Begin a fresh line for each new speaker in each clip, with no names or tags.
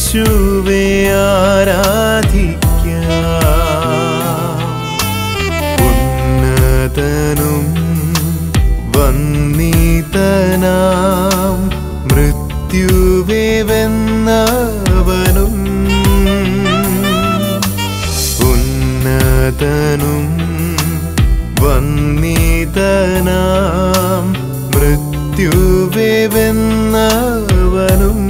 യേശുവേ ആരാധിക്കാം ഉന്നതനും വന്നീതനാം മൃത്യുവേ വെന്നവനും ഉന്നതനും വന്നീതനാം മൃത്യുവേ വെന്നവനും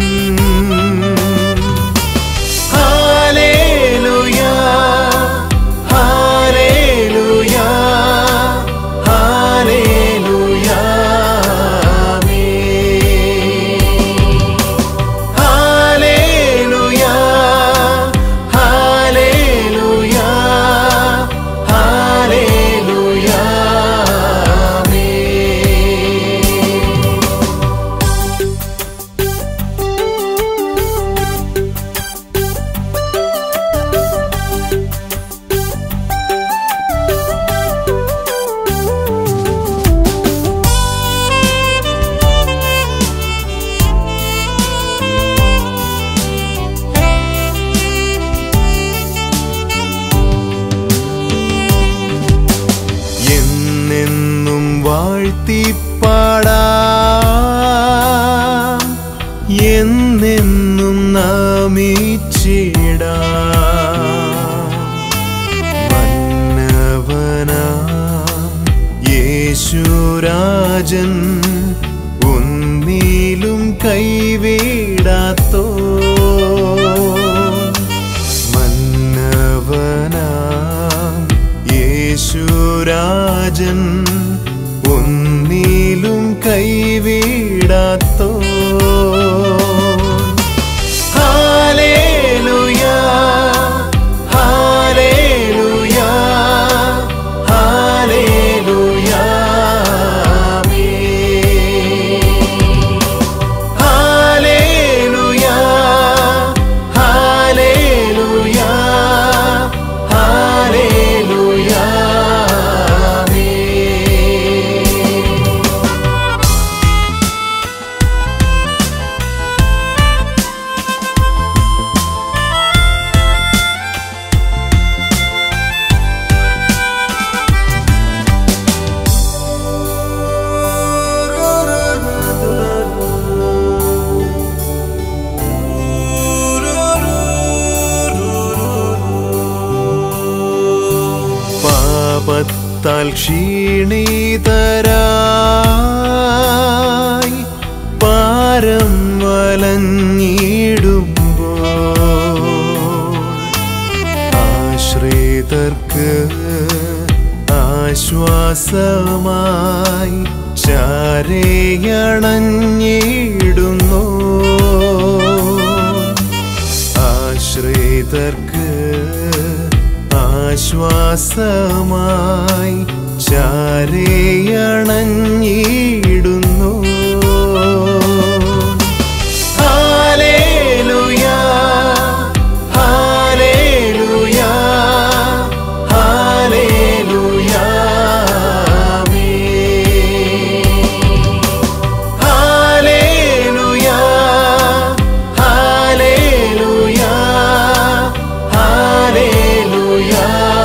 hallelujah hallelujah hallelujah hallelujah hallelujah hallelujah എന്നെന്നും വാഴ്ത്തിപ്പാടാം എന്നെന്നും നമിച്ചിടാം മന്നവനാം യേശുരാജൻ ഒന്നിലും കൈവിടാത്തോ മന്നവനാം യേശുരാജൻ ഒന്നിലും കൈവിടാത്തോ hallelujah hallelujah hallelujah hallelujah hallelujah hallelujah പാപത്താൽ ക്ഷീണിതരായി പാരം വലഞ്ഞിടുമ്പോ ആശ്രിതർക്ക് ആശ്വാസമായി ചാരയണഞ്ഞിടുന്നു ആശ്രിതർക്ക് ആശ്വാസമായി ചാരയണഞ്ഞിടുന്നു hallelujah hallelujah hallelujah hallelujah hallelujah hallelujah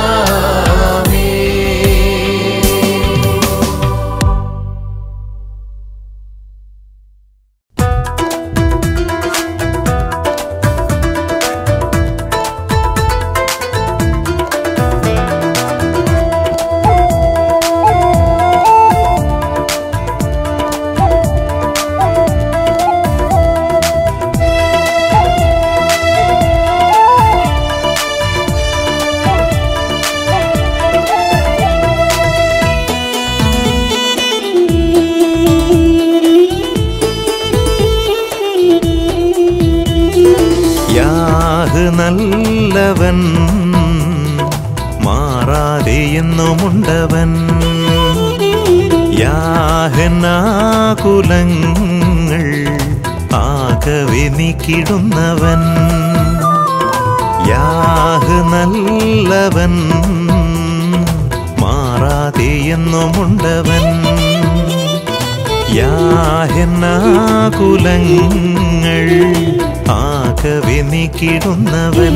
യാഹ് നല്ലവൻ മാറാതെ എന്നുമുണ്ടവൻ യാഹനാകുലങ്ങൾ ആകവെ നീക്കിടുന്നവൻ യാഹ് നല്ലവൻ മാറാതെ എന്നുമുണ്ടവൻ യാഹനാകുലങ്ങൾ ആകവെ നീക്കിടുന്നവൻ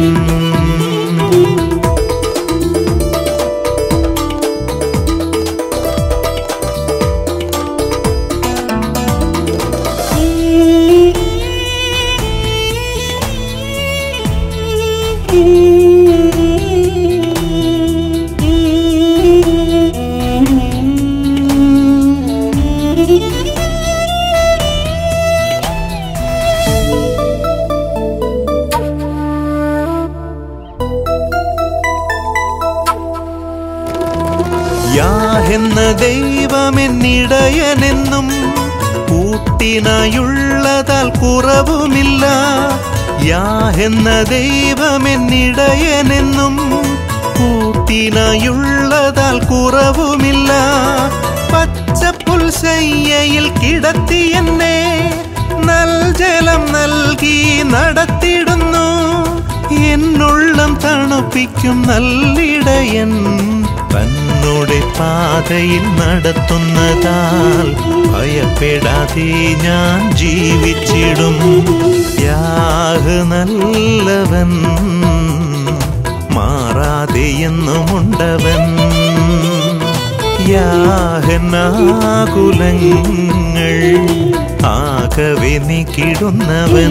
യാഹെന്ന ദൈവമെന്നിടയനെന്നും കൂട്ടിനായുള്ളതാൽ കുറവുമില്ല യാഹെന്ന ദൈവമെന്നിടയനെന്നും കൂട്ടിനായുള്ളതാൽ കുറവുമില്ല പച്ചപ്പുൽശയ്യയിൽ കിടത്തി എന്നെ നൽജലം നൽകി നടത്തിടുന്നു എന്നുള്ളം തണുപ്പിക്കും നല്ലിടയൻ തന്നോടെ പാതയിൽ നടത്തുന്നതാൽ ഭയപ്പെടാതെ ഞാൻ ജീവിച്ചിടും യാഹ് നല്ലവൻ മാറാതെ എന്നുമുണ്ടവൻ യാഹനാകുലങ്ങൾ ആകവെ നീക്കിടുന്നവൻ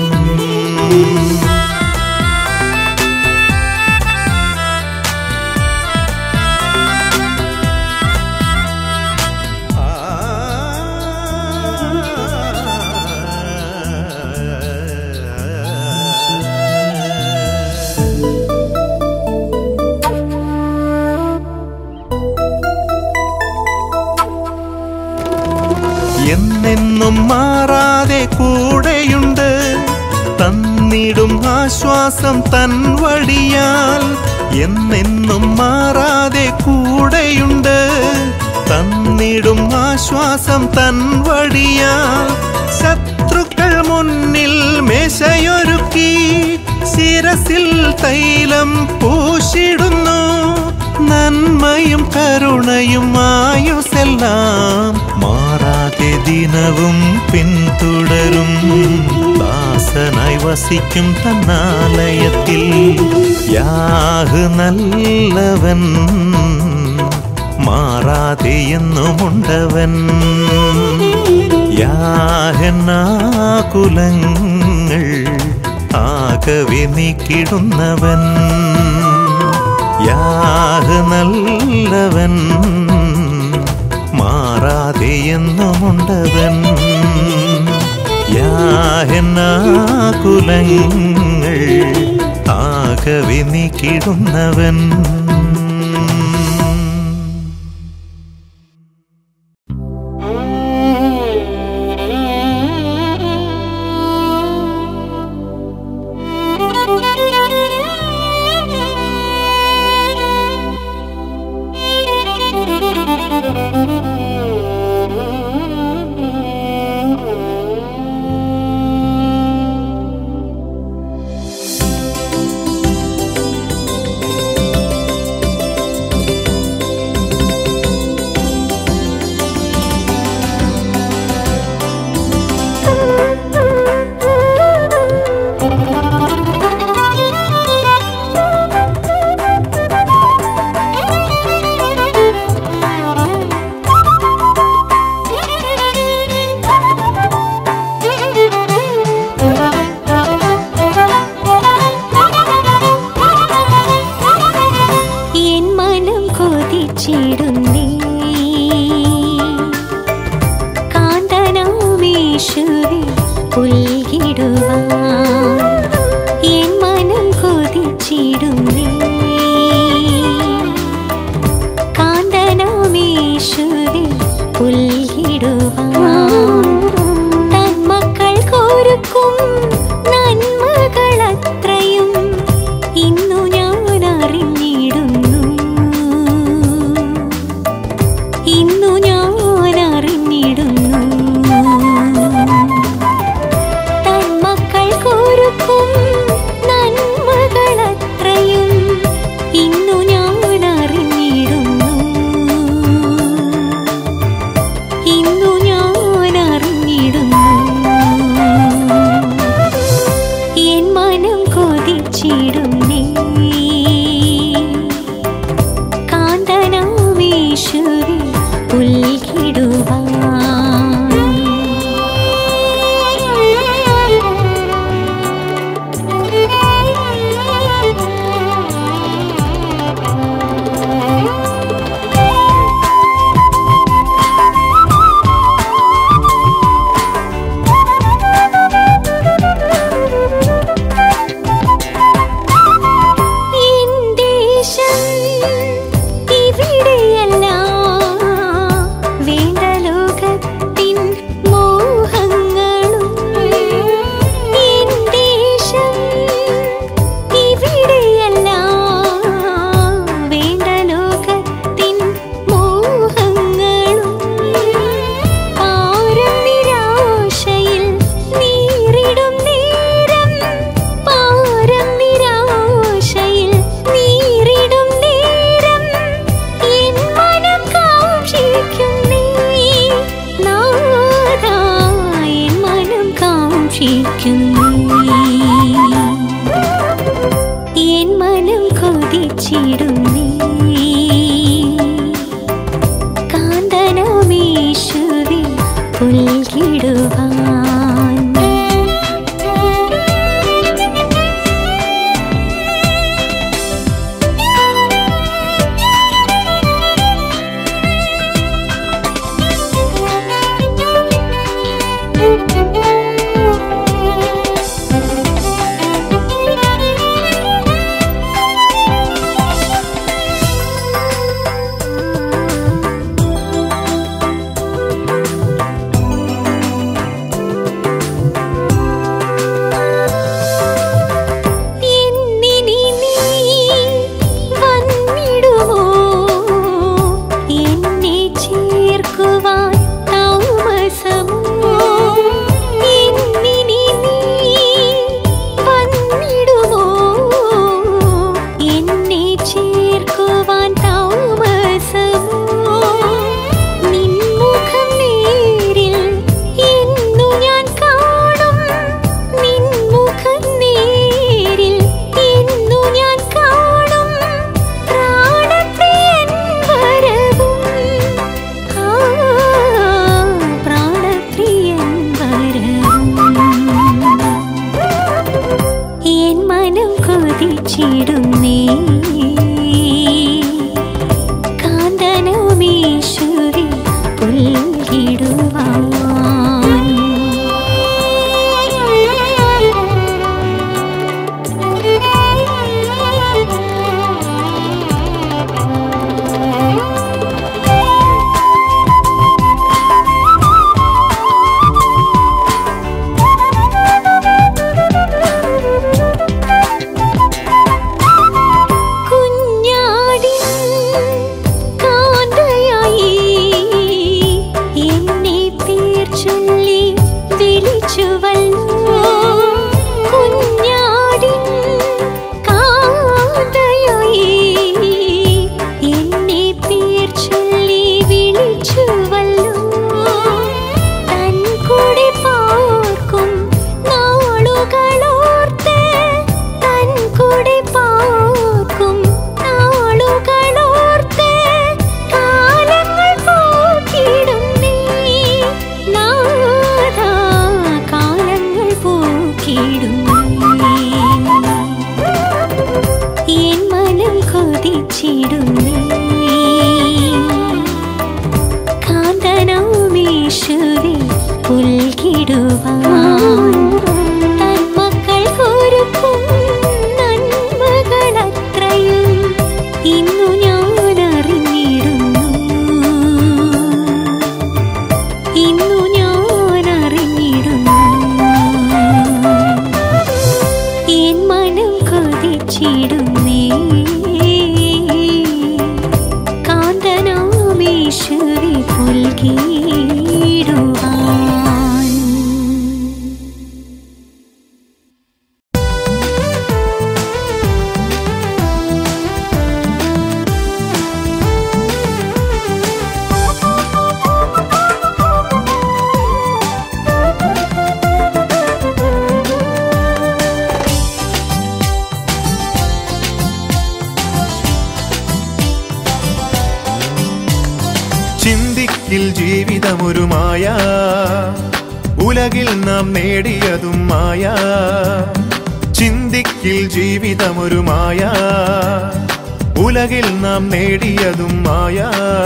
എന്നെന്നും മാറാതെ കൂടെയുണ്ട് തന്നിടും ആശ്വാസം തൻ വഴിയാൽ എന്നെന്നും മാറാതെ കൂടെയുണ്ട് തന്നിടും ആശ്വാസം തൻ വഴിയാൽ ശത്രുക്കൾ മുന്നിൽ മേശയൊരുക്കി ശിരസിൽ തൈലം പൂശിടുന്നു നന്മയും കരുണയും ആയുസെല്ലാം മാറാതെ ദിനവും പിന്തുടരും ദാസനായി വസിക്കും തന്നാലയത്തിൽ യാഹ് നല്ലവൻ മാറാതെ എന്നുമുണ്ടവൻ യാഹനാകുലങ്ങൾ ആകവെ നീക്കിടുന്നവൻ യാഹ് നല്ലവൻ മാറാതെ എന്നുമുണ്ടവൻ യാഹനാകുലങ്ങൾ ആകവെ നീക്കിടുന്നവൻ
Thank you. കൊതിച്ചിടുന്നേ കാന്തനമീശുവേ പുൽകിടുവാൻ എന്നിനി നീ വന്നിടുമോ എന്നെ ചേർക്കുവാൻ താമസമോ എന്നിനി നീ വന്നിടുമോ എന്നെ ചേർക്കുവാൻ താമസമോ നിൻമുഖം നേരിൽ എന്നു ഞാൻ കാണും നിൻമുഖം നേരിൽ എന്നു ഞാൻ കാണും പ്രാണപ്രിയൻ വരവും ആ പ്രാണപ്രിയൻ വരവും എൻ മനം കൊതിച്ചിടുന്നേ കാന്തനമീശുവേ പുൽകിടുവാൻ കുഞ്ഞാടിൻ കാന്തയായി എന്നെ പേർ ചൊല്ലി വിളിച്ചുവല്ലോ കുഞ്ഞാടിൻ കാന്തയായി എന്നെ പേർ ചൊല്ലി വിളിച്ചുവല്ലോ തൻ കൂടെ പാർക്കും നാളുകളോർത്ത് തൻ കൂടെ പാർക്കും നാളുകളോർത്ത് കാലങ്ങൾ പോക്കിടുന്നേ നാഥാ കാലങ്ങൾ പോക്കിടുന്നേ എൻ മനം കൊതിച്ചിടുന്നേ കാന്തനാമീശുവേ പുൽകിടുവാൻ തൻ മക്കൾക്കൊരുക്കും നന്മകളത്രയും ഇന്നു ഞാൻ അറിഞ്ഞിടുന്നു ഇന്നു ഞാൻ അറിഞ്ഞിടുന്നു എൻ മനം കൊതിച്ചിടുന്നേ കാന്തനാമീശ്വരി പുൽകിടുവാൻ
ചിന്തിക്കിൽ ജീവിതമൊരു മായ ഉലകിൽ നാം നേടിയതും മായ ചിന്തിക്കിൽ ജീവിതമൊരു മായ ഉലകിൽ നാം നേടിയതും മായ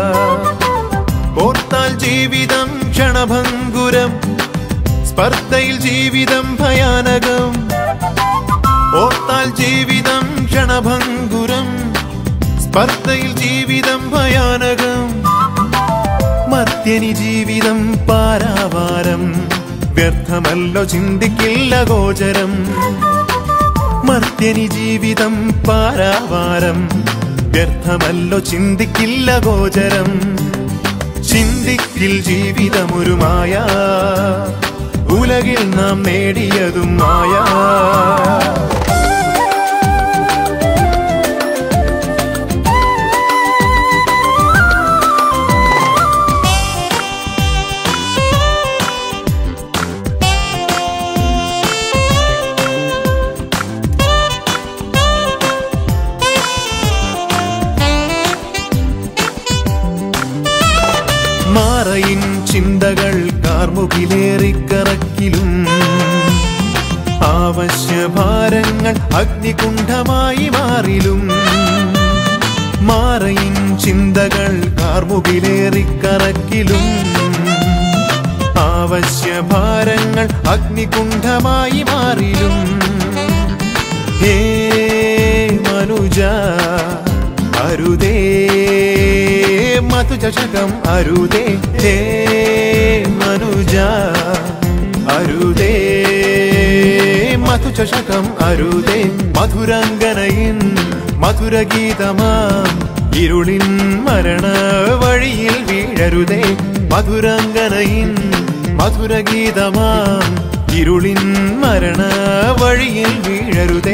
ഓർത്താൽ ജീവിതം ക്ഷണഭങ്കുരം സ്പർദ്ധയിൽ ജീവിതം ഭയാനകം ഓർത്താൽ ജീവിതം ക്ഷണഭങ്കുരം സ്പർദ്ധയിൽ ജീവിതം ഭയാനകം മർത്യനി ജീവിതം പാരാവാരം വ്യർത്ഥമല്ലോ ചിന്തിക്കില്ല ഗോചരം മർത്യനി ജീവിതം പാരാവാരം വ്യർത്ഥമല്ലോ ചിന്തിക്കില്ല ഗോചരം ചിന്തിക്കിൽ ജീവിതമൊരു മായ ഉലകിൽ നാം നേടിയതും മായ കാർമുകിലേറിക്കറക്കിലും ആവശ്യഭാരങ്ങൾ അഗ്നികുണ്ഠമായി മാറിലും മാറയിൻ ചിന്തകൾ കാർമുകിലേറിക്കറക്കിലും ആവശ്യഭാരങ്ങൾ അഗ്നികുണ്ഠമായി മാറിലും ഹേ മനുജ അരുതേ മധുചഷകം അരുതേ ഹേ മനുജ അരുതേ മധുചഷകം അരുതേ മധുരങ്കനയിൻ മധുരഗീതമാം ഇരുളിൻ മരണ വഴിയിൽ വീഴരുതേ മധുരങ്കനയിൻ മധുരഗീതമാം ഇരുളിൻ മരണ വഴിയിൽ വീഴരുതേ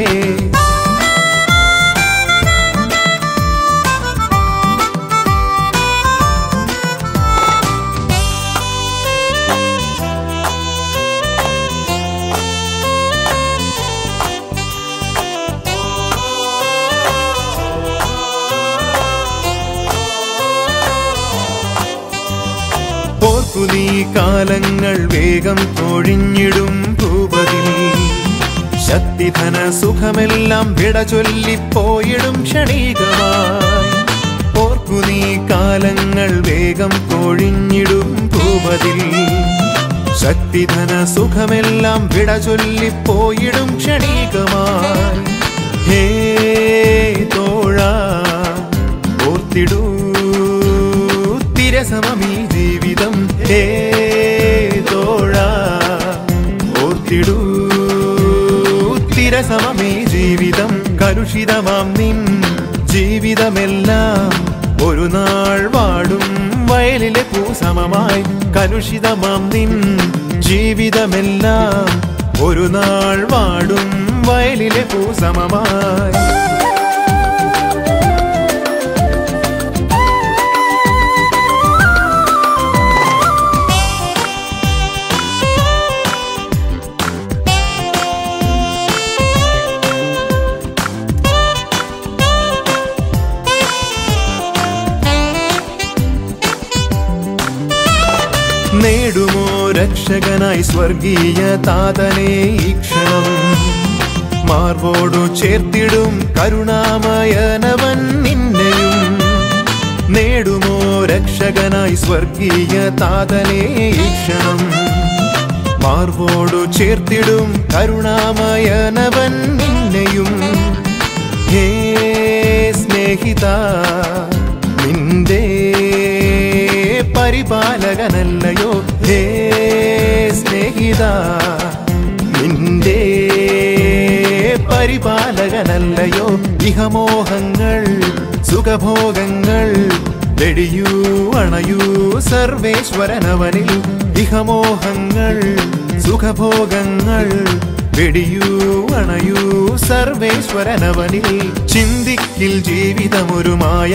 ഓർക്കു നീ കാലങ്ങൾ വേഗം തൊഴിഞ്ഞിടും ഭൂപതി ശക്തിധന സുഖമെല്ലാം വിട ചൊല്ലിപ്പോയിടും ക്ഷണികമായി ഓർക്കു നീ കാലങ്ങൾ വേഗം തൊഴിഞ്ഞിടും ഭൂപതി ശക്തിധന സുഖമെല്ലാം വിട ചൊല്ലിപ്പോയിടും ക്ഷണികമായി ഹേ തോഴ ഓർത്തിടൂ തിരസമീ ജീവിതം ഹേ തോഴ ഓർത്തിടൂ തിരസമീ ജീവിതം കലുഷിതമാം നിൻ ജീവിതമെല്ലാം ഒരു നാൾ വാടും വയലിലെ പൂസമമായി കലുഷിതമാം നിൻ ജീവിതമെല്ലാം ഒരു നാൾ വാടും വയലിലെ പൂസമമായി നേടുമോ രക്ഷകനായി സ്വർഗീയ താതനെ ഈ ക്ഷണം മാർവോടു ചേർത്തിടും കരുണാമയനവൻ നിന്നെയും നേടുമോ രക്ഷകനായി സ്വർഗീയ താതനെ ഈ ക്ഷണം മാർവോടു ചേർത്തിടും കരുണാമയനവൻ നിന്നെയും ഹേ സ്നേഹിത നിന്റെ പരിപാലകനല്ലയോ ഹേ സ്നേഹിത നിന്റെ പരിപാലകനല്ലയോ ഇഹമോഹങ്ങൾ സുഖഭോഗങ്ങൾ വെടിയൂ അണയൂ സർവേശ്വരനവനിൽ ഇഹമോഹങ്ങൾ സുഖഭോഗങ്ങൾ വെടിയൂ അണയൂ സർവേശ്വരനവനിൽ ചിന്തിക്കിൽ ജീവിതമൊരു മായ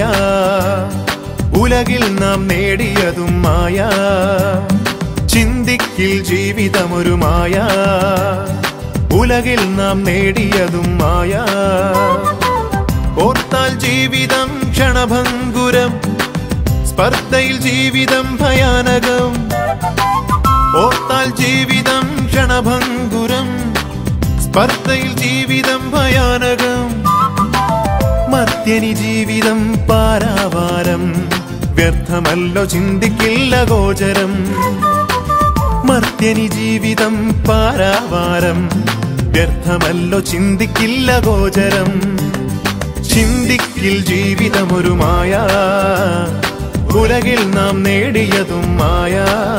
ഉലകിൽ നാം നേടിയതും മായ ചിന്തിക്കിൽ ജീവിതമൊരു മായ ഉലകിൽ നാം നേടിയതും മായ ഓർത്താൽ ജീവിതം ക്ഷണഭങ്കുരം സ്പർദ്ധയിൽ ജീവിതം ഭയാനകം ഓർത്താൽ ജീവിതം ക്ഷണഭങ്കുരം സ്പർദ്ധയിൽ ജീവിതം ഭയാനകം മർത്യനി ജീവിതം പാരാവാരം വ്യർത്ഥമല്ലോ ചിന്തിക്കില്ല ഗോചരം മർത്യനി ജീവിതം പാരാവാരം വ്യർത്ഥമല്ലോ ചിന്തിക്കില്ല ഗോചരം ചിന്തിക്കിൽ ജീവിതമൊരു മായ ഉലകിൽ നാം നേടിയതും മായ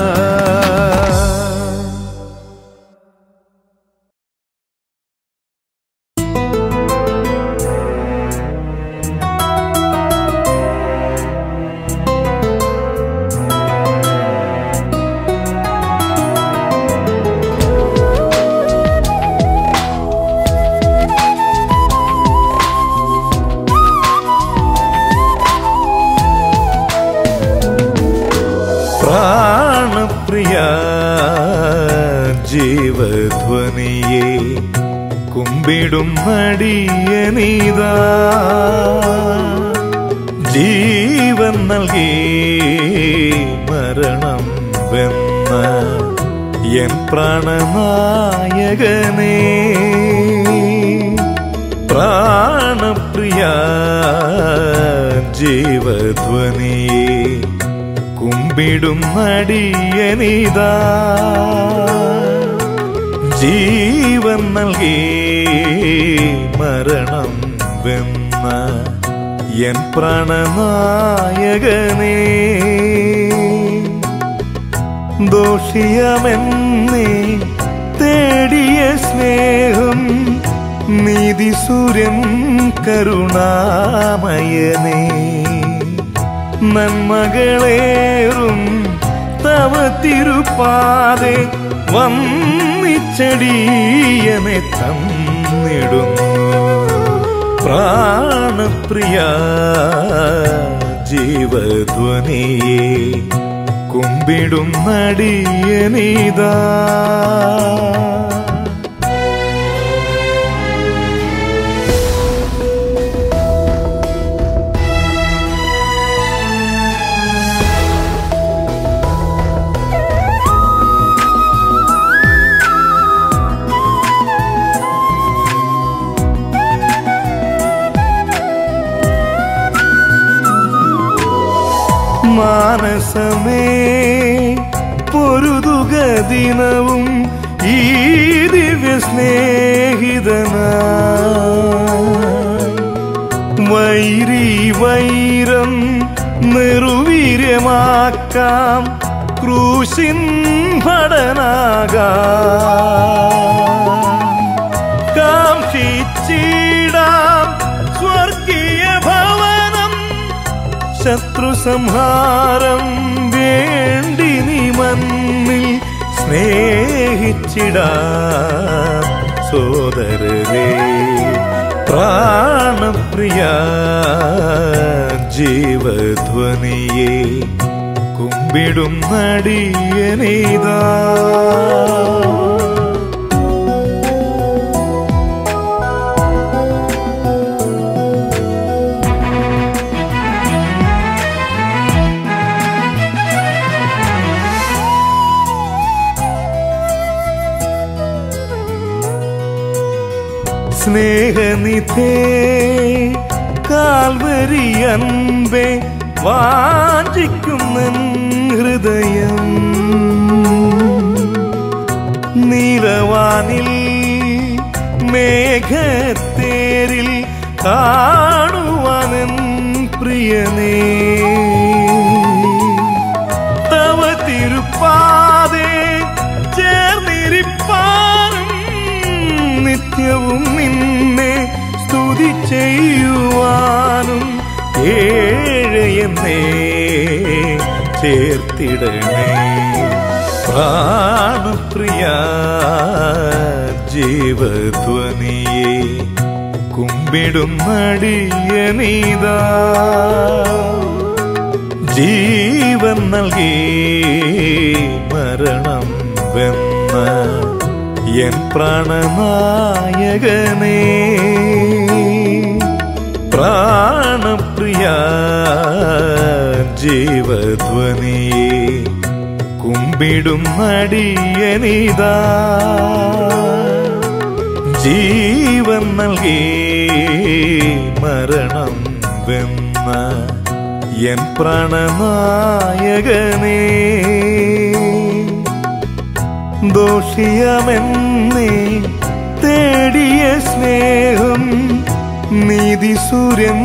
പ്രാണപ്രിയ ജീവധ്വനിയെ കുമ്പിടും നടിയനീതാ ജീവൻ നൽകി മരണം വെന്ന എൻ പ്രാണനായകനേ പ്രാണപ്രിയ ജീവധ്വനിയെ കുമ്പിടും നടിയനിതാ ജീവൻ നൽകി മരണം വെന്ന എൻ പ്രാണനായകനേ ദോഷിയമെന്നേ തേടിയ സ്നേഹം നീതി സൂര്യൻ കരുണാമയനേ നന്മകളേറും തവ തിരുപ്പാതെ വന്നിച്ചടിയനെ തന്നിടുന്നു പ്രാണപ്രിയ ജീവധ്വനിയെ കുമ്പിടും നടിയനിതാ മാനസമേ പൊരുതുക ദിനവും ഈ ദിവ്യ സ്നേഹിതന വൈരി വൈരം നിർവീര്യമാക്കാം ക്രൂശിൻ ഭടനാകാം കാംക്ഷിച്ചിടാം സ്വർഗീയ ഭവനം ശത്രു സംഹാരം വേണ്ടി നീ മണ്ണിൽ സ്നേഹിച്ചിടാം സോദരരേ പ്രാണപ്രിയ ജീവധ്വനിയെ കുമ്പിടും നടിയനിതാ സ്നേഹനിധേ കാൽവരി അൻപേ വാഞ്ചിക്കുന്ന ഹൃദയം നീലവാനിൽ മേഘത്തേരിൽ കാണുവാനൻ പ്രിയനേ തവ തിരുപ്പാതെ ചേർന്നിരിപ്പാനും നിത്യവും നിന്നെ സ്തുതി ചെയ്യുവാനും ഏഴയെന്നേ ചേർത്തിടണേ പ്രാണപ്രിയ ജീവധ്വനിയെ കുമ്പിടും നടിയനിതാ ജീവൻ നൽകി മരണം വെന്ന എൻ പ്രാണനായകനേ പ്രാണപ്രിയ ജീവധ്വനിയെ കുമ്പിടും നടിയനിതാ ജീവൻ നൽകി മരണം വെന്ന എൻ പ്രാണനായകനേ ദോഷിയമെന്നേ തേടിയ സ്നേഹം നീതി സൂര്യൻ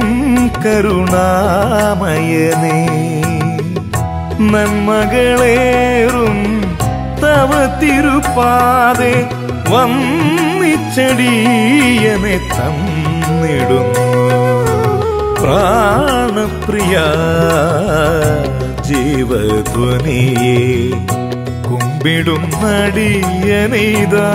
കരുണാമയനേ നന്മകളേറും തവ തിരുപ്പാതെ വന്നിച്ചടിയനെ തന്നിടുന്നു പ്രാണപ്രിയ ജീവധ്വനിയെ കുമ്പിടും നടിയനിതാ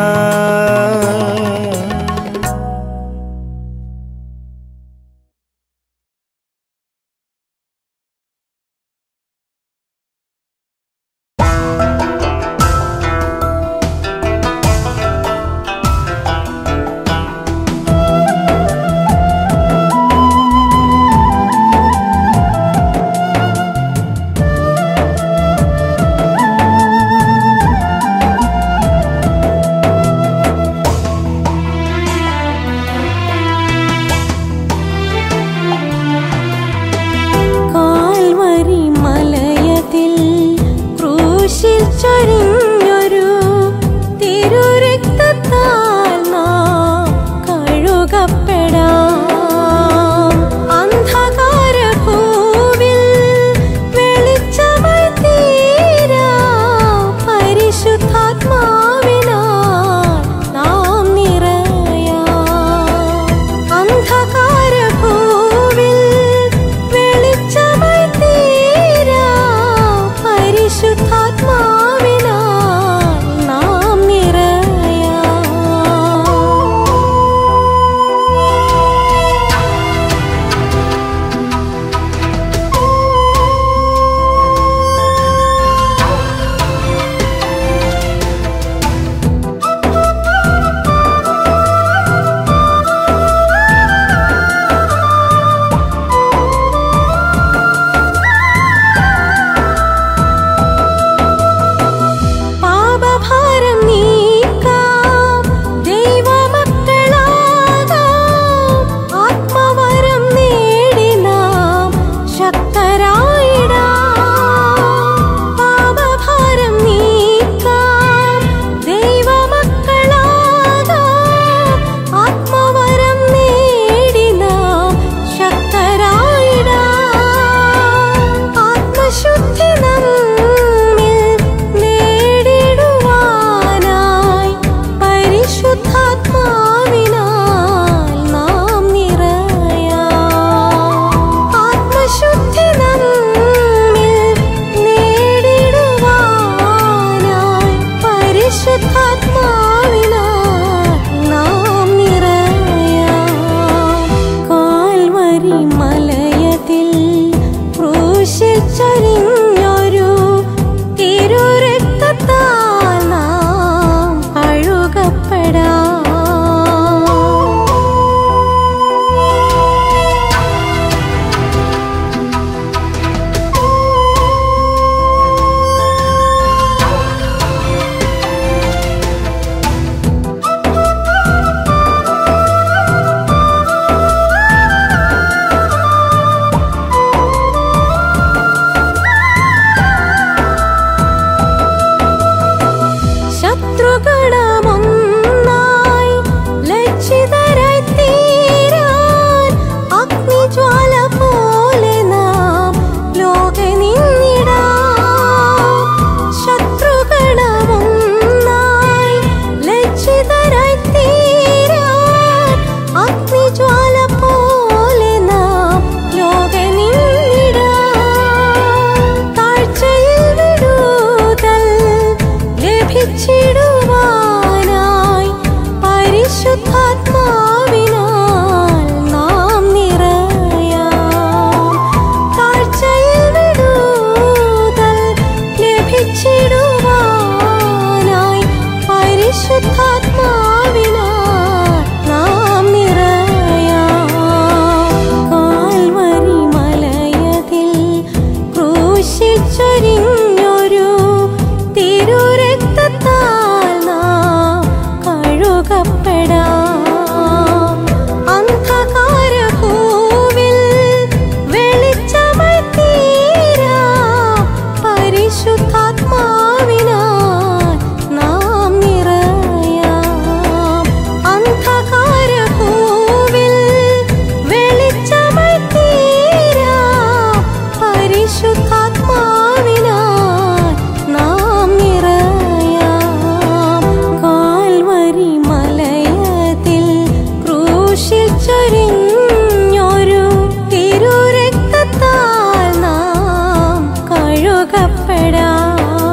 ചൊരിഞ്ഞൊരു തിരുരക്തത്താൽ നാം കഴുകപ്പെടാം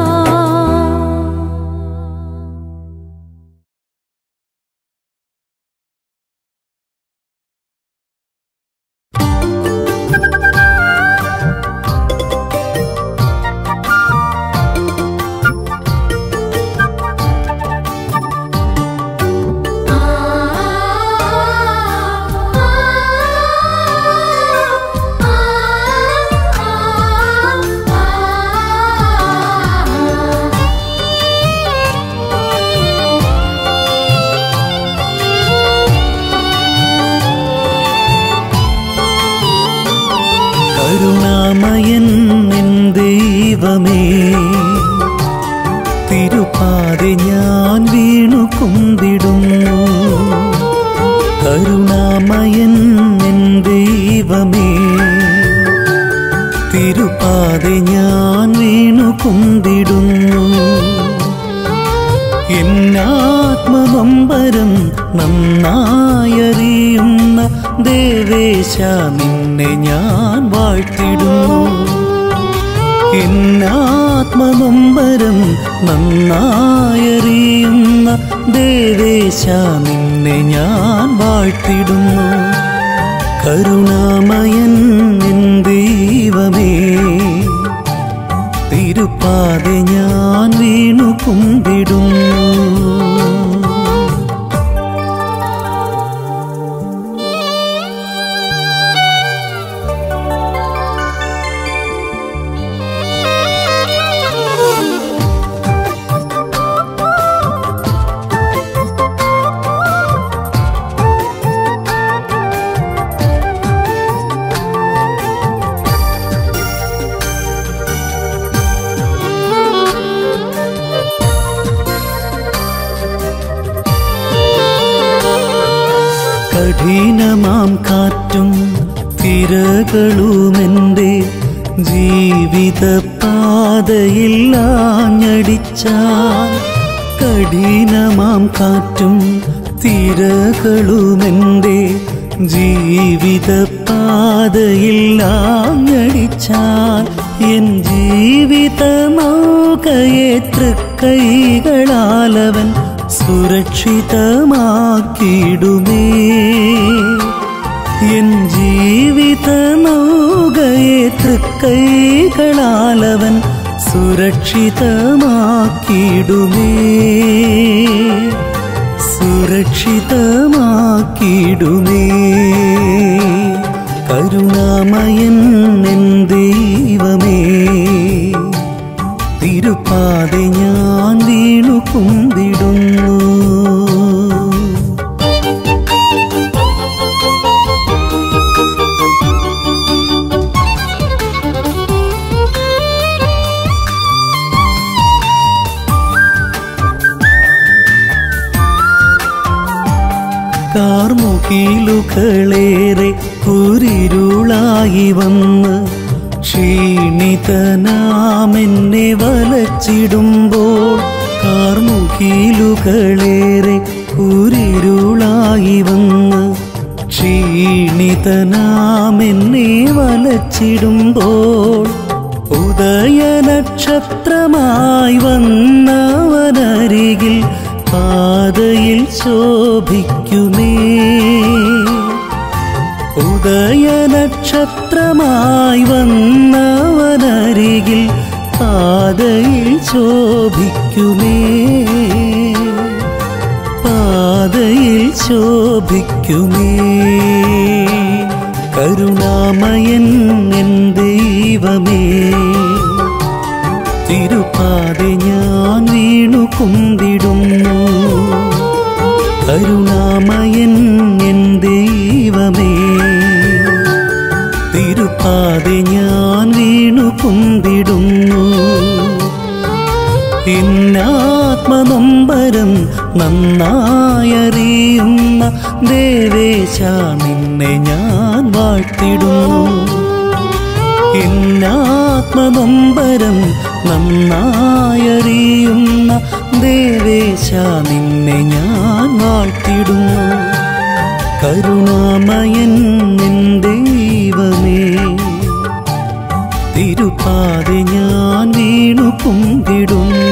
കരുണാമയൻ നിൻ ദൈവമേ തിരുപാതെ ഞാൻ വീണു കുമ്പിടുന്നു കരുണാമയൻ നിൻ ദൈവമേ തിരുപാതെ ഞാൻ വീണു കുമ്പിടുന്നു എന്നാത്മനൊമ്പരം നന്നായറിയുന്ന ദേവേശ നിന്നെ ഞാൻ വാഴ്ത്തിടുന്നു എന്നാത്മനൊമ്പരം നന്നായറിയുന്ന ദേവേശ നിന്നെ ഞാൻ വാഴ്ത്തിടുന്നു കരുണാമയൻ നിൻ ദൈവമേ തിരുപ്പാതെ ഞാൻ വീണു കുമ്പിടുന്നു കഠിനമാം കാറ്റും തിരകളുമെൻ്റെ ജീവിത പാതയിൽ ആഞ്ഞടിച്ചാൽ കഠിനമാം കാറ്റും തിരകളുമെൻ്റെ ജീവിത പാതയിൽ ആഞ്ഞടിച്ചാൽ എൻ ജീവിത നൗകയെ തൃക്കൈകളാലവൻ സുരക്ഷിതമാക്കിയിടുമേ എൻ ജീവിത നൗകയെ തൃക്കൈകളാലവൻ സുരക്ഷിതമാക്കിയിടുമേ സുരക്ഷിതമാക്കിയിടുമേ കരുണാമയൻ എൻ ദൈവമേ തിരുപ്പാതെ ഞാൻ വീണു കുമ്പിടുന്നു കാർമുകിലുകളേറെ കുരിരുളായി വന്ന് ക്ഷീണിതനാമെന്നെ വലച്ചിടുമ്പോൾ കാർമുകിലുകളേറെ കുരിരുളായി വന്ന് ക്ഷീണിതനാമെന്നെ വലച്ചിടുമ്പോൾ ഉദയനക്ഷത്രമായി വന്നവനരികിൽ പാതയിൽ ശോഭിക്കുമേ ഉദയനക്ഷത്രമായി വന്നവനരികിൽ പാതയിൽ ശോഭിക്കുമേ പാതയിൽ ശോഭിക്കുമേ കരുണാമയൻ എൻ ദൈവമേ തിരുപ്പാതെ ഞാൻ വീണു കുമ്പിടുന്നു കരുണാമയൻ എൻ ദൈവമേ തിരുപ്പാതെ ഞാൻ വീണു കുമ്പിടുന്നു എന്നാത്മനൊമ്പരം നന്നായറിയുന്ന ദേവേശ നിന്നെ ഞാൻ വാഴ്ത്തിടുന്നു എന്നാത്മനൊമ്പരം നന്നായറിയുന്ന ദേവേശ നിന്നെ ഞാൻ വാഴ്ത്തിടുന്നു കരുണാമയൻ നിൻ ദൈവമേ തിരുപ്പാതെ ഞാൻ വീണു കുമ്പിടുന്നു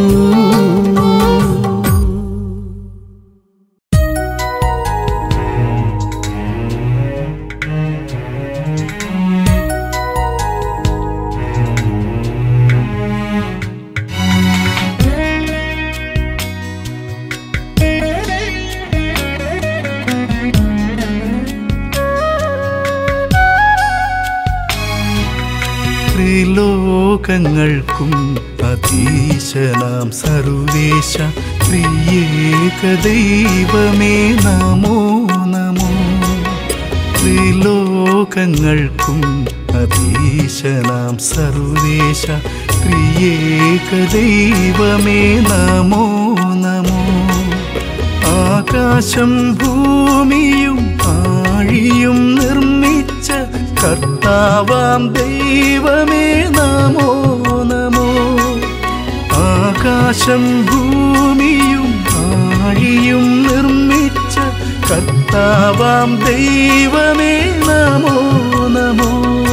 ത്രിലോകങ്ങൾക്കും അധീശനാം സർവേശ പ്രിയേക ദൈവമേ നമോ നമോ ത്രിലോകങ്ങൾക്കും അധീശനാം സർവേശ പ്രിയേക ദൈവമേ നമോ നമോ ആകാശം ഭൂമിയും ആഴിയും നിർമ്മിച്ച കർത്താവാം ദൈവമേ നമോ നമോ ആകാശം ഭൂമിയും ആഴിയും നിർമ്മിച്ച കർത്താവാം ദൈവമേ നമോ നമോ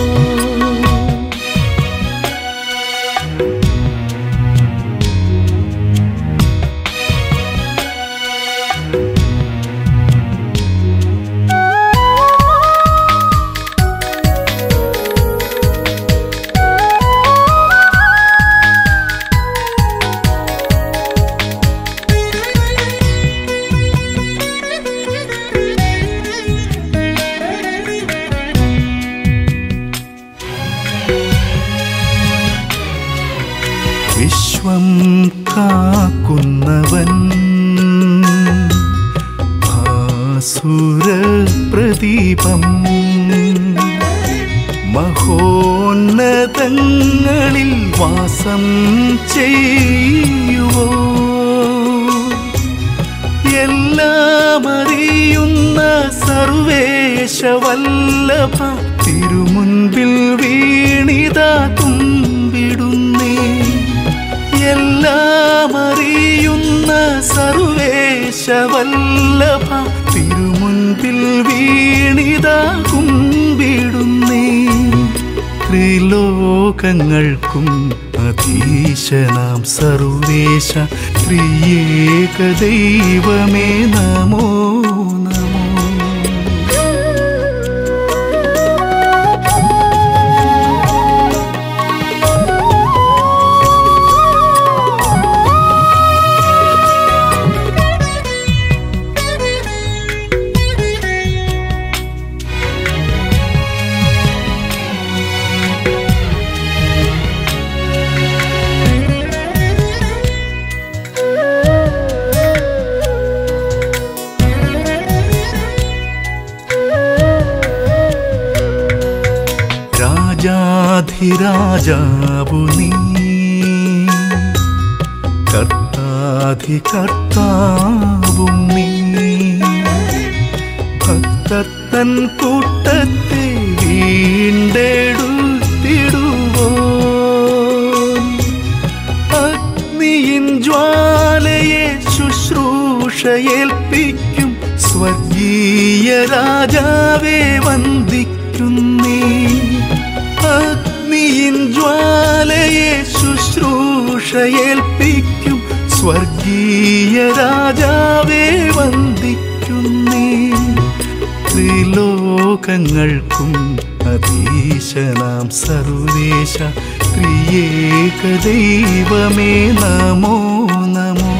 വിശ്വം കാക്കുന്നവൻ ഭാസുര പ്രദീപം മഹോന്നതങ്ങളിൽ വാസം ചെയ്യുവോ എല്ലാം അറിയുന്ന സർവേശവല്ലഭ തിരുമുൻപിൽ വീണിതാ കുമ്പിടുന്നേ എല്ലാം അറിയുന്ന സർവേശവല്ലഭ തിരുമുൻപിൽ വീണിതാ കുമ്പിടുന്നേ ത്രിലോകങ്ങൾക്കും അധീശനാം സർവേശ ത്രിയേക ദൈവമേ നമോ നമോ രാജാധിരാജാവു നീ കർത്താധികർത്താവും നീ ഭക്തത്തൻ കൂട്ടത്തെ വീണ്ടെടുത്തിടുവോ അഗ്നിയിൻ ജ്വാലയെ ശുശ്രൂഷയേൽപ്പിക്കും സ്വർഗീയ രാജാവേ വന്ദിക്കുന്നേ അഗ്നിയിൻ ജ്വാലയെ ശുശ്രൂഷയേൽപ്പിക്കും സ്വർഗീയ രാജാവേ വന്ദിക്കുന്നേ ത്രിലോകങ്ങൾക്കും അധീശനാം സർവേശ ത്രിയേക ദൈവമേ നമോ നമോ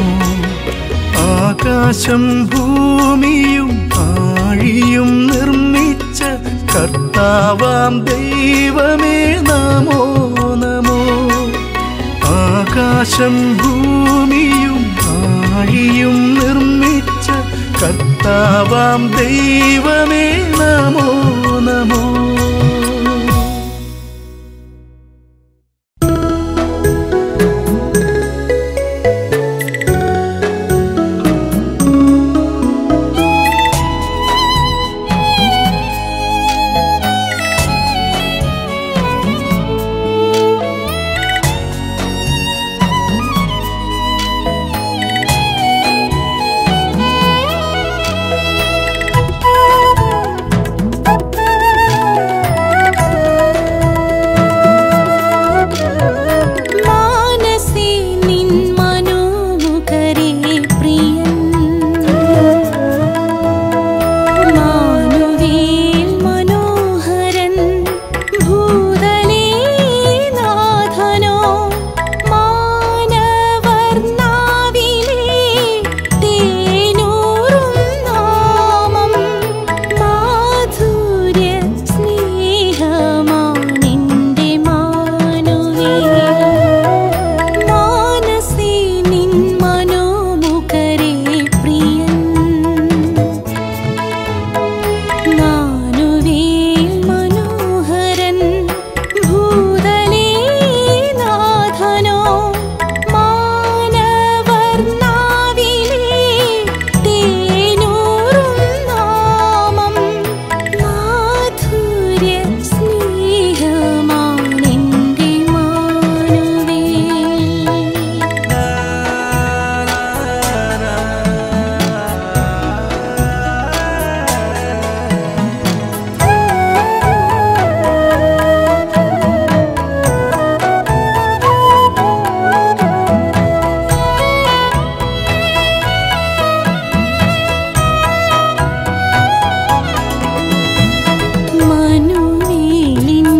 ആകാശം ഭൂമിയും ആഴിയും നിർമ്മിച്ച കർത്താവാം ദൈവമേ നമോ നമോ ആകാശം ഭൂമിയും ആഴിയും നിർമ്മിച്ച കർത്താവാം ദൈവമേ നമോ നമോ
ും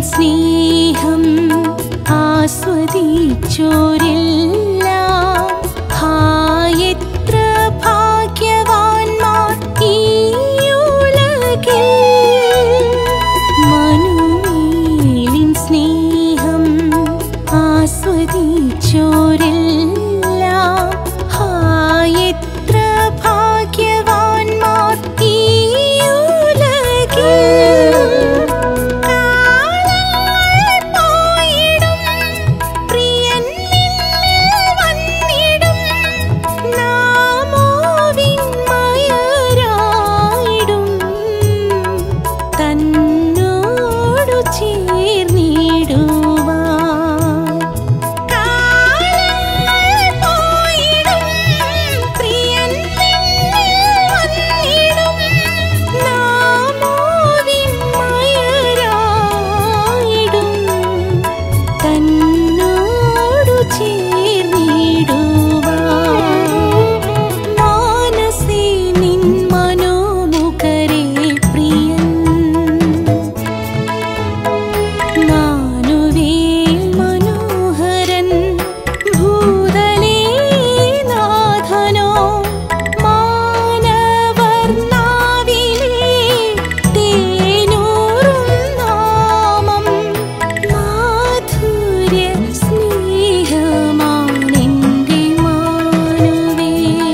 സ്നേഹം ആസ്വദിച്ചോരെല്ലാം ഹായെത്ര ഭാഗ്യവാന്മാർ ഈ ഉലകിൽ മനുവേലിൻ സ്നേഹം ആസ്വദിച്ചോരെല്ലാം ഹായെത്ര ഭാഗ്യവാന്മാർ ഈ ഉലകിൽ കാലങ്ങൾ പോയിടും പ്രിയൻ നിന്നിൽ വന്നിടും നാമോ വിന്മയരായിടും തന്നോടു ചേർന്നിടുവാൻ കാലങ്ങൾ പോയിടും പ്രിയൻ നിന്നിൽ വന്നിടും നാമോ വിന്മയരായിടും തന്നോടു ചേർന്നിടുവാൻ മാനസേ നിൻ മനോമുഖരേ പ്രിയൻ മാനുവേൽ മനോഹരൻ ഭൂതലേ നാഥനോ മാനവർ നാവിലേ തേനൂറും നാമം മാധുര്യ സ്നേഹമാണെൻ്റെ മാനുവേൽ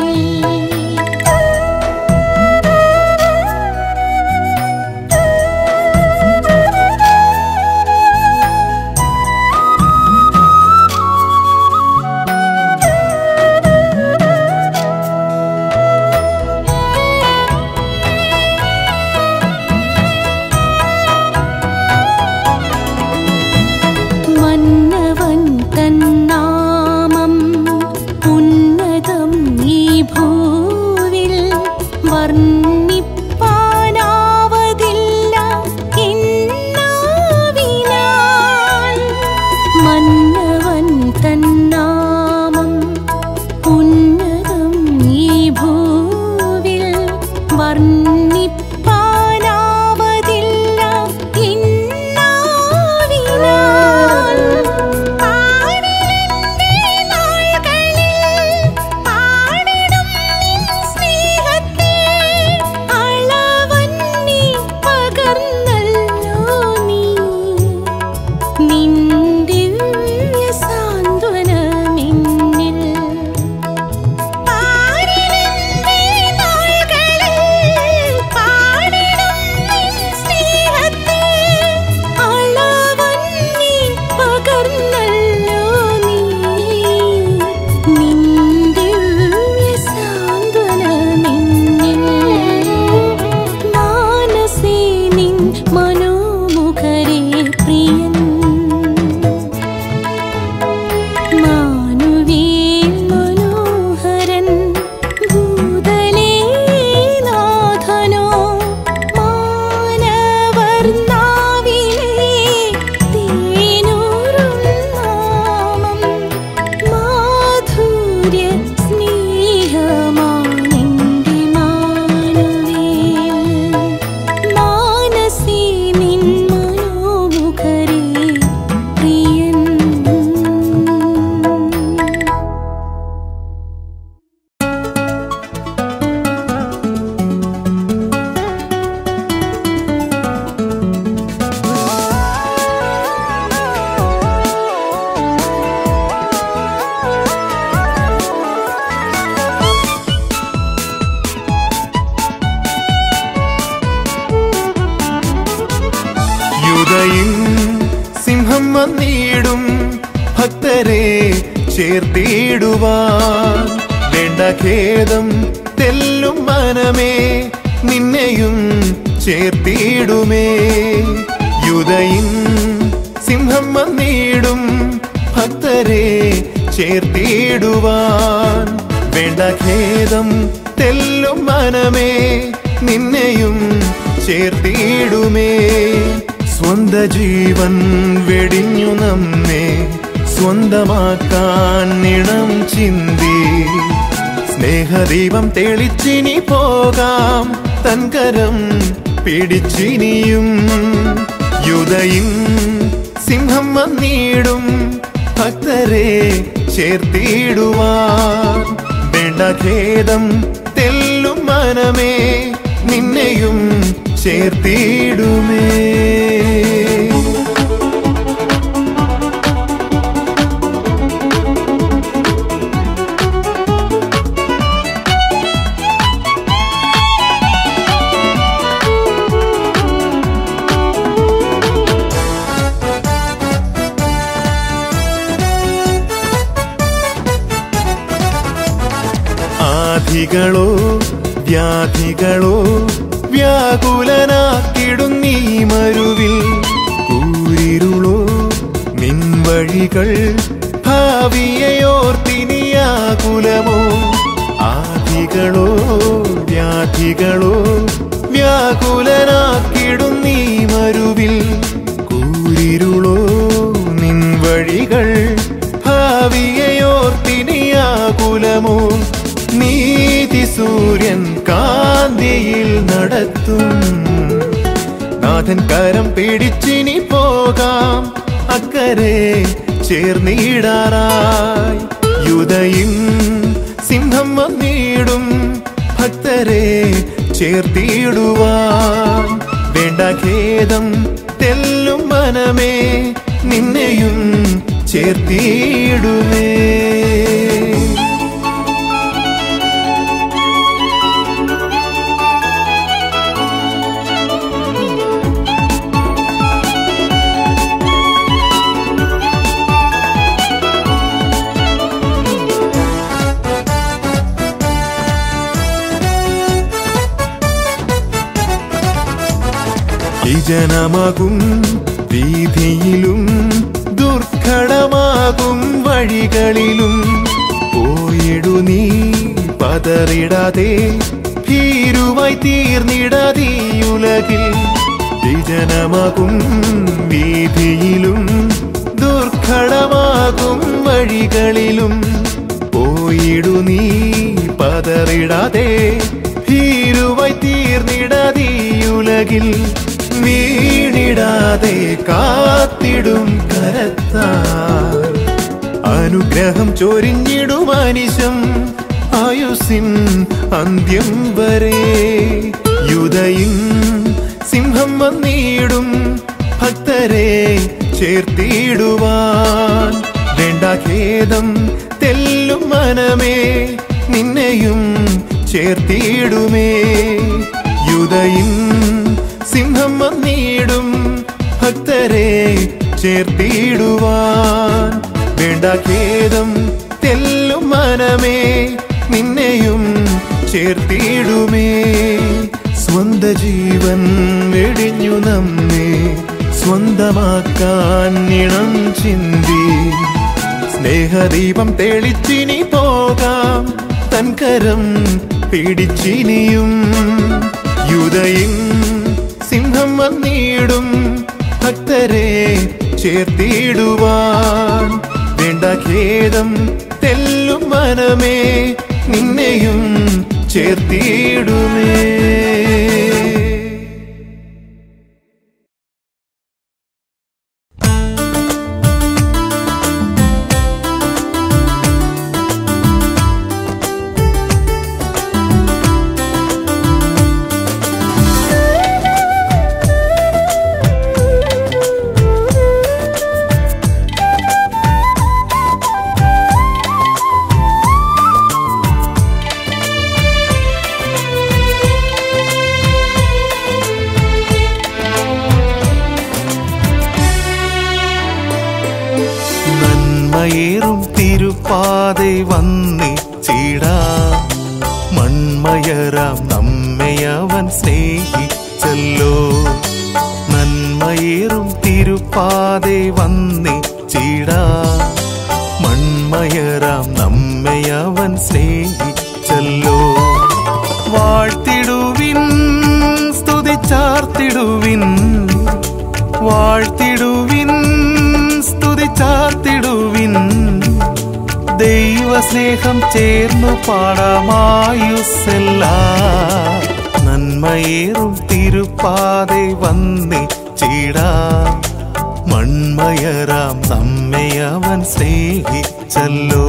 മന്നവൻ തന്നാമം ഉന്നതം ഈ ഭൂവിൽ വർണ്ണിപ്പാനാവതില്ല എന്നാവിനാൽ മന്നവൻ തന്നാമം ഉന്നതം ഈ ഭൂവിൽ വർണ്ണിപ്പാനാവതില്ല ഇന്നാവിനാൽ പാടിലെന്റെ നാൾകളിൽ പാടിടും നിൻ സ്നേഹത്തെ അളവന്നി പകർന്നല്ലോ നീ നിൻ ദിവ്യ സാന്ത്വനമെന്നിൽ പാടിലെന്റെ നാൾകളിൽ പാടിടും നിൻ സ്നേഹത്തെ അളവന്നി പകർന്നല്ലോ നീ നിൻ ദിവ്യ സാന്ത്വനമെന്നിൽ മാനസേ നിൻ മനോമുഖരേ പ്രിയൻ മാനുവേൽ മനോഹരൻ ഭൂതലേ നാഥനോ മാനവർ നാവിലേ തേനൂറും നാമം മാധുര്യ സ്നേഹമാണെൻ്റെ മാനുവേൽ മാനസേ നിൻ മനോമുഖരേ പ്രിയൻ
യുദയിൻ സിംഹം വന്നിടും ഭക്തരെ ചേർത്തിടുവാൻ വേണ്ട ഖേദം തെല്ലും മനമേ നിന്നെയും ചേർത്തിടുമേ യുദയിൻ സിംഹം വന്നിടും ഭക്തരെ ചേർത്തിടുവാൻ വേണ്ട ഖേദം തെല്ലും മനമേ നിന്നെയും ചേർത്തിടുമേ സ്വന്ത ജീവൻ വെടിഞ്ഞു നമ്മെ സ്വന്തമാക്കാൻ നിണം ചിന്തി സ്നേഹദീപം തെളിച്ചിനി പോകാം തൻകരം പിടിച്ചിനിയും യുദയിൻ സിംഹം വന്നിടും ഭക്തരെ ചേർത്തിടുവാൻ വേണ്ട ഖേദം തെല്ലും മനമേ നിന്നെയും ചേർത്തിടുമേ ആധികളോ വ്യാധികളോ വ്യാകുലനാക്കിടുന്നീ മരുവിൽ കൂരിരുളോ നിൻവഴികൾ ഭാവിയെയോർത്തിനിയാകുലമോ ആധികളോ വ്യാധികളോ വ്യാകുലനാക്കിടുന്നീ മരുവിൽ കൂരിരുളോ നിൻവഴികൾ ഭാവിയെയോർത്തിനിയാകുലമോ നീതി സൂര്യൻ കാന്തിയിൽ നടത്തും നാഥൻ കരം പിടിച്ചിനി പോകാം അക്കരെ ചേർന്നിടാറായി യുദയും സിംഹം വന്നിടും ഭക്തരെ ചേർത്തിടുവാൻ വേണ്ട ഖേദം തെല്ലും മനമേ നിന്നെയും ചേർത്തിടുമേ ഈ ജനമാകും വീതിയിലും ദുർഘടമാകും വഴികളിലും പോയിടു നീ പതറിടാതെ ഭീരുവായി തീർന്നിടാതീയുലകിൽ വിജനമാകും വീതിയിലും ദുർഘടമാകും വഴികളിലും പോയിടു നീ പതറിടാതെ ഭീരുവായി തീർന്നിടാതീയുലകിൽ വീണിടാതെ കാത്തിടും കരത്താൽ അനുഗ്രഹം ചൊരിഞ്ഞിടും അനിശം ആയുസിൻ അന്ത്യം വരെ യുദയും സിംഹം വന്നിടും ഭക്തരെ ചേർത്തിടുവാൻ വേണ്ട ഖേദം തെല്ലും മനമേ നിന്നെയും ചേർത്തിടുമേ യുദയും സിംഹം വന്നിടും ഭക്തരെ ചേർത്തിടുവാൻ വേണ്ട ഖേദം തെല്ലും മനമേ നിന്നെയും ചേർത്തിടുമേ സ്വന്ത ജീവൻ വെടിഞ്ഞു നമ്മെ സ്വന്തമാക്കാൻ നിണം ചിന്തി സ്നേഹദീപം തെളിച്ചിനി പോകാം തൻകരം പിടിച്ചിനിയും യുദയും സിംഹം വന്നിടും ഭക്തരെ ചേർത്തിടുവാൻ വേണ്ട ഖേദം തെല്ലും മനമേ നിന്നെയും ചേർത്തിടുമേ നന്മയേറും തിരുപ്പാതെ വന്നിച്ചിടാ മൺമയരാം നമ്മയവൻ സ്നേഹിച്ചല്ലോ നന്മയേറും തിരുപ്പാതെ വന്നിച്ചിടാ മൺമയരാം നമ്മയവൻ സ്നേഹിച്ചല്ലോ വാഴ്ത്തിടുവിൻ സ്തുതിച്ചാർത്തിടുവിൻ വാഴ്ത്തിടുവിൻ സ്തുതിച്ചാർത്തിടുവിൻ ദൈവസ്നേഹം ചേർന്നു പാടാമായുസെല്ല നന്മയേറും തിരുപ്പാതെ വന്നി ചീടാ മൺ മൺമയരാം നമ്മെ അവൻ സ്നേഹിച്ചല്ലോ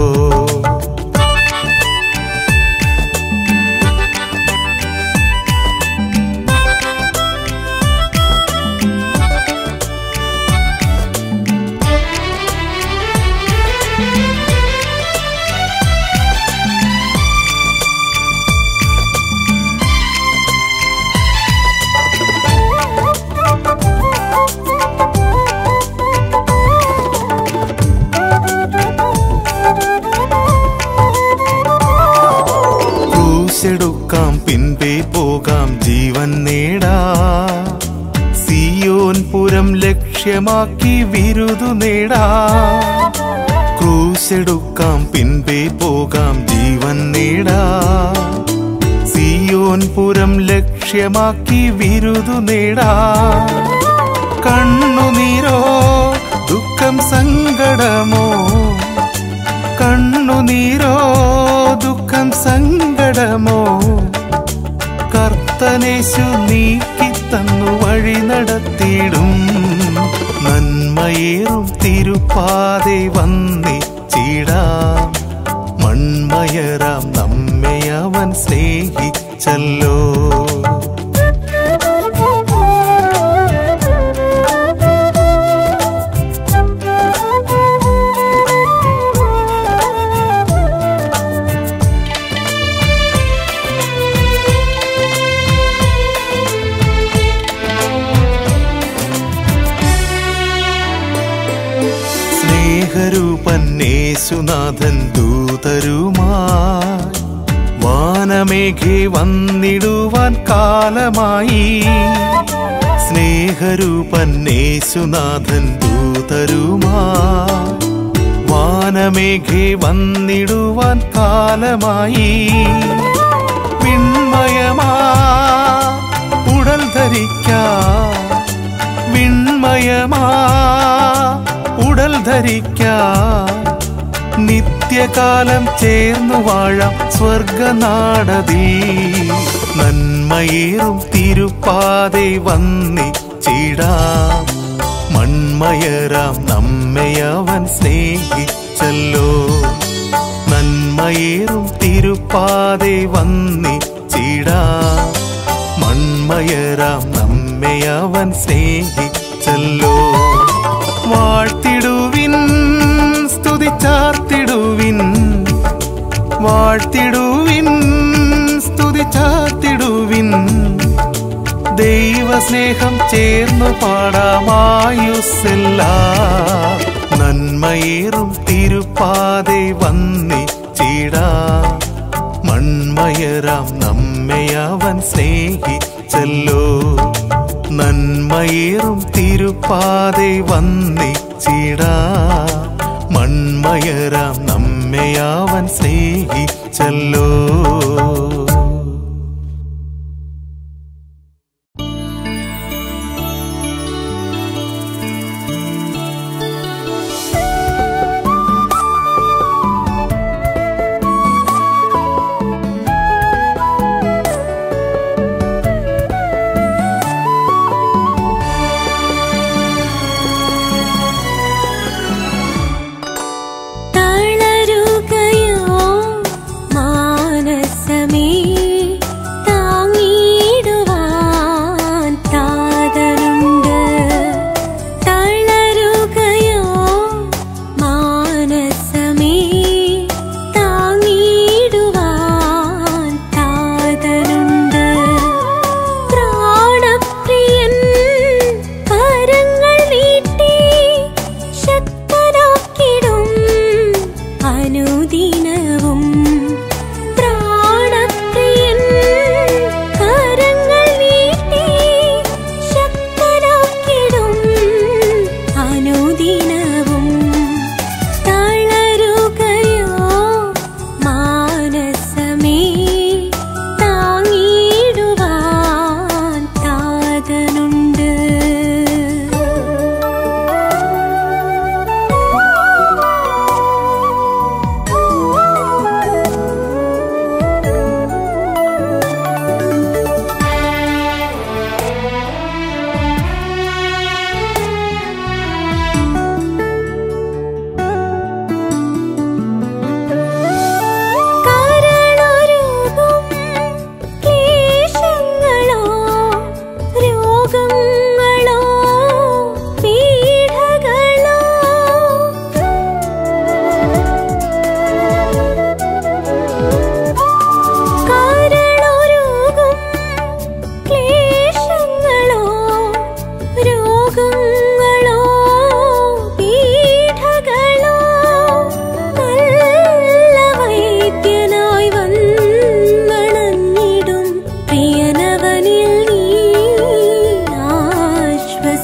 ക്രൂശെടുക്കാം പിൻപേ പോകാം ജീവൻ നേടാ സിയോൻ പുരം ലക്ഷ്യമാക്കി വിരുദു നേടാ ക്രൂശെടുക്കാം പിൻപേ പോകാം ജീവൻ നേടാ സിയോൻ പുരം ലക്ഷ്യമാക്കി വിരുദു നേടാ കണ്ണുനീരോ ദുഃഖം സങ്കടമോ കണ്ണുനീരോ ദുഃഖം സങ്കടമോ കർത്തനേശു നീക്കി തന്നു വഴി നടത്തിയിടും നന്മയേറും തിരുപ്പാതെ വന്നിച്ചിടാം മൺമയരാം നമ്മെ അവൻ സ്നേഹിച്ചല്ലോ സ്നേഹരൂപന്നേശുനാഥൻ ദൂതരുമായി വാനമേഘെ വന്നിടുവാൻ കാലമായി സ്നേഹരൂപന്നേശുനാഥൻ ദൂതരുമായി വാനമേഘെ വന്നിടുവാൻ കാലമായി വിൺമയമാ ഉടൽ ധരിക്കാം വിൺമയമാ ഉടൽ ധരിക്കാം നിത്യകാലം ചേർന്നു വാഴാം സ്വർഗനാടതി നന്മയേറും തിരുപ്പാതെ വന്നിച്ചിടാം മൺമയരാം നമ്മെ അവൻ സ്നേഹിച്ചല്ലോ നന്മയേറും തിരുപ്പാതെ വന്നിച്ചിടാം മൺമയരാം നമ്മെ അവൻ സ്നേഹിച്ചല്ലോ വാഴ്ത്തിടുവിൻ സ്തുതിച്ചാർത്തിടുവിൻ വാഴ്ത്തിടുവിൻ സ്തുതിച്ചാർത്തിടുവിൻ ദൈവസ്നേഹം ചേർന്നു പാടാമായുസെല്ല നന്മയേറും തിരുപ്പാതെ വന്നിച്ചിടാ മൺമയരാം നമ്മെ അവൻ സ്നേഹിച്ചല്ലോ നന്മയേറും തിരുപ്പാതെ വന്നിച്ചിടാ മൺമയരാം നമ്മെ അവൻ സ്നേഹിച്ചല്ലോ
തളരുകയോ മാനസമേ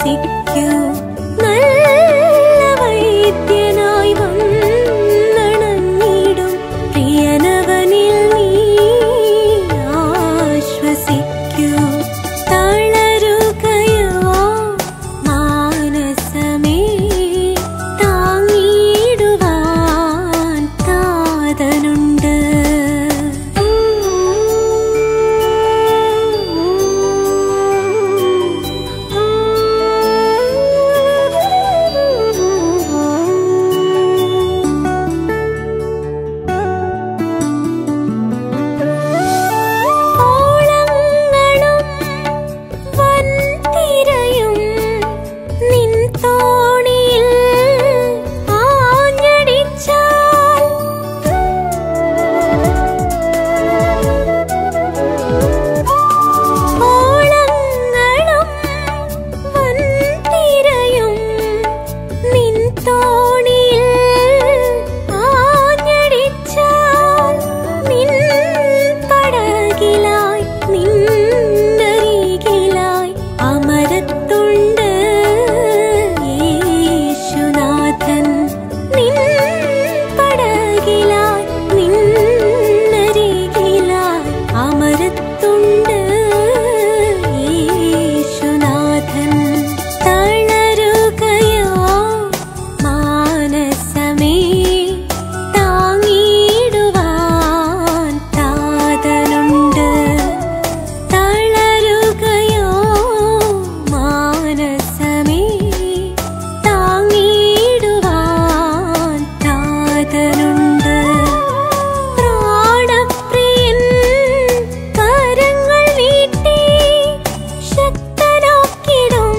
ആശ്വസിക്കൂ നല്ല വൈദ്യനായി വന്നണഞ്ഞിടും പ്രിയനവനിൽ നീ ആശ്വസിക്കൂ തളരുകയോ മാനസമേ താങ്ങിടുവാൻ താതനുണ്ട് ഓളങ്ങളും വൻതിരയും നിൻ തോണിയിൽ ആഞ്ഞടിച്ചാൽ ഓളങ്ങളും വൻതിരയും നിൻ തോണിയിൽ ആഞ്ഞടിച്ചാൽ നിൻ പടകിലായി നിന്നരികിലായി അമരത്തുണ്ട് യേശുനാഥൻ നിൻ പടകിലായി നിന്നരികിലായി അമരത്തുണ്ട് യേശുനാഥൻ തളരുകയോ മാനസമേ താങ്ങിടുവാൻ താതനുണ്ട് തളരുകയോ മാനസമേ താങ്ങിടുവാൻ താതനുണ്ട് പ്രാണപ്രിയൻ കരങ്ങൾ നീട്ടി ശക്തനാക്കിടും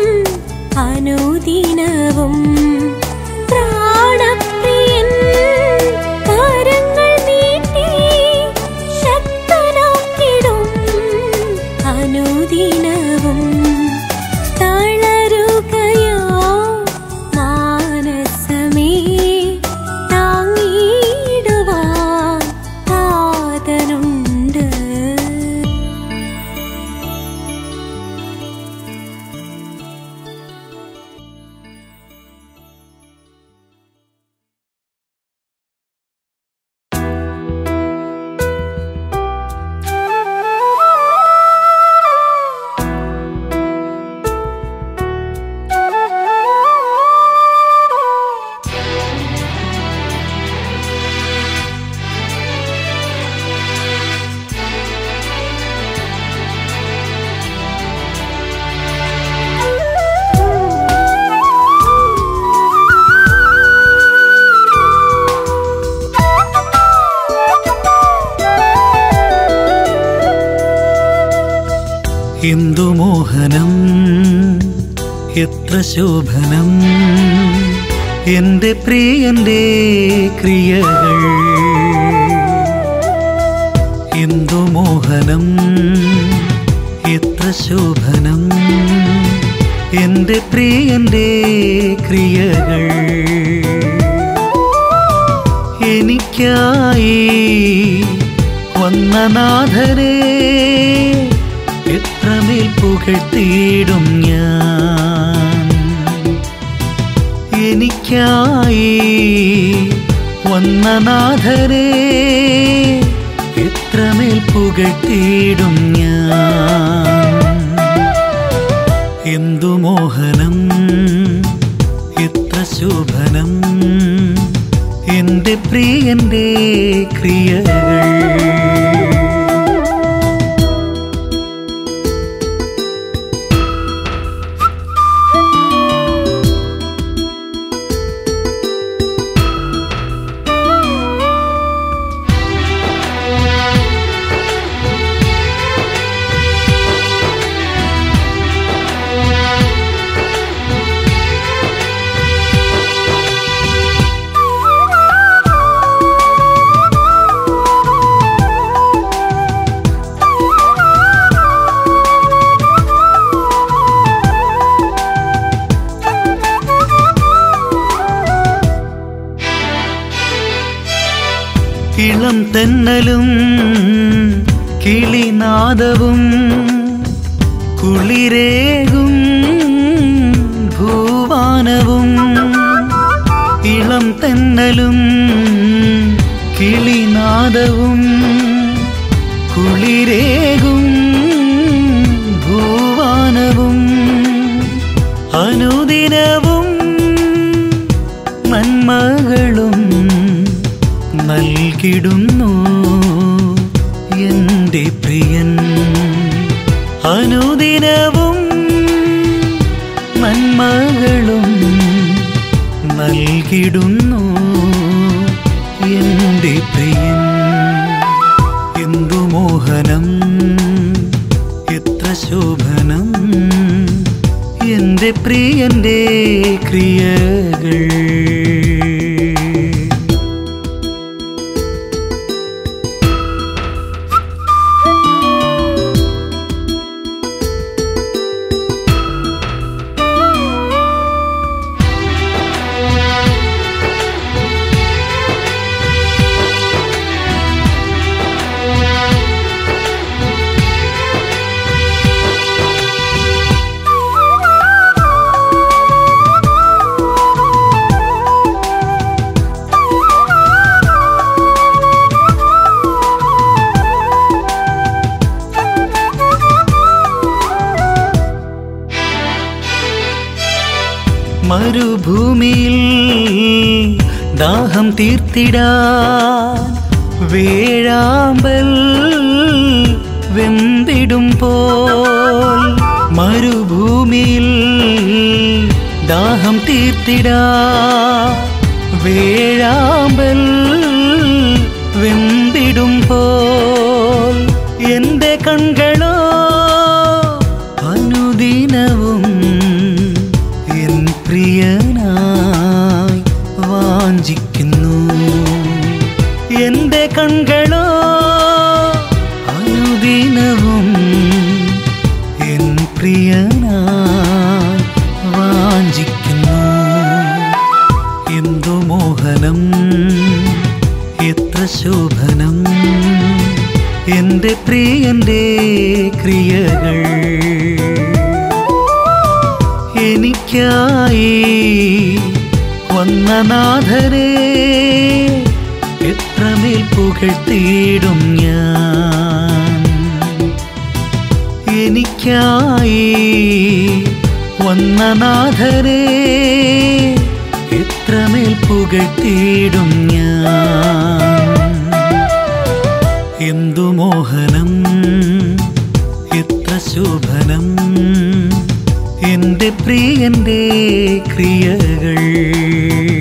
അനുദിനവും പ്രാണപ്രിയൻ കരങ്ങൾ നീട്ടി ശക്തനാക്കിടും അനുദിനവും തളരുകയോ മാനസമേ താങ്ങിടുവാൻ താതനുണ്ട്
എന്തു മോഹനം എത്ര ശോഭനം എന്റെ പ്രിയന്റെ ക്രിയകൾ എന്തു മോഹനം എത്ര ശോഭനം എന്റെ പ്രിയന്റെ ക്രിയകൾ എനിക്കായി വന്ന നാഥനെ എത്രമേൽ പുകഴ്ത്തിയിടും ഞാൻ എനിക്കായി വന്ന നാഥനെ എത്രമേൽ പുകഴ്ത്തിയിടും ഞാൻ എന്തു മോഹനം എത്ര ശോഭനം എന്റെ പ്രിയന്റെ ക്രിയകൾ ഇളം തെന്നലും കിളിനാദവും കുളിരേകും അനുദിനവും നന്മകളും നൽകിടുന്നു എൻ്റെ പ്രിയൻ അനുദിനവും നന്മകളും നൽകിടുന്നു എൻ്റെ പ്രിയൻ എന്തു മോഹനം എത്ര ശോഭനം എൻ്റെ പ്രിയൻ്റെ ക്രിയകൾ മരുഭൂമിയിൽ ദാഹം തീർത്തിടാൻ വേഴാമ്പൽ വെന്തിടും പോൽ മരുഭൂമിയിൽ ദാഹം തീർത്തിടാൻ വേഴാമ്പൽ വെന്തിടും പോൽ എൻ്റെ കൺകളോ അനുദിനവും എൻ പ്രിയനായി വാഞ്ചിക്കുന്നു എൻ്റെ കൺകളോ അനുദിനവും എൻ പ്രിയനായി വാഞ്ചിക്കുന്നു എന്തു മോഹനം എത്ര ശോഭനം എൻ്റെ പ്രിയൻ്റെ ക്രിയകൾ എനിക്കായി വന്ന നാഥരെ എത്രമേൽ പുകഴ്ത്തിയിടും ഞാൻ എനിക്കായി വന്ന നാഥരെ എത്രമേൽ പുകഴ്ത്തിയിടും ഞാൻ എന്തു മോഹനം എത്ര ശോഭനം എൻ്റെ പ്രിയൻ്റെ ക്രിയകൾ